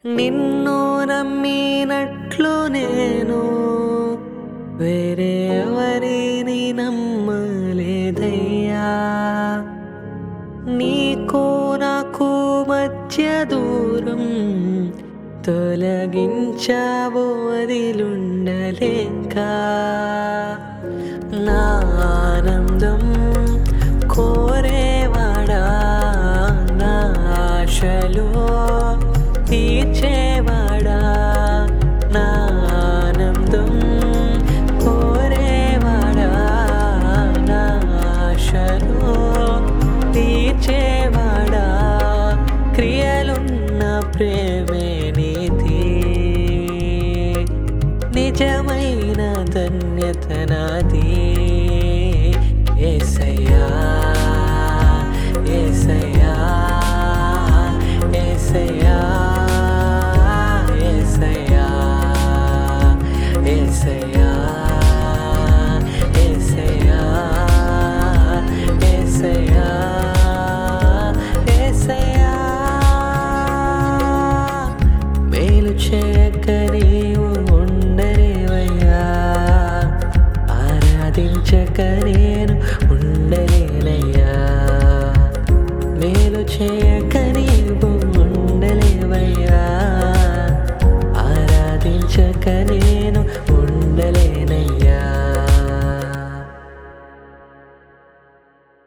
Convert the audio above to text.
నిన్ను నమ్మినట్లు నేను వేరే ఎవరిని నమ్మలేదయ్యా నీకు నాకు మధ్య దూరం తొలగించావు వదిలుండలేక నా ఆనందం కోరేవాడా నా ఆశలు తీర్చేవాడా నా ఆనందం కోరేవాడా నా ఆశలు తీర్చేవాడా క్రియలున్న ప్రేమే నీతి నిజమైన ధన్యత నాది ఏసయ్యా ఏసయ్యా ఏసయ్యా ఏసయ్యా ఏసయ్యా ఏసయ్యా ఏసయ్యా ఏసయ్యా మేలు చేయక నీవు ఉండలేవయ్యా ఆరాధించక నేను ఉండలేనయ్యా మేలు చేయ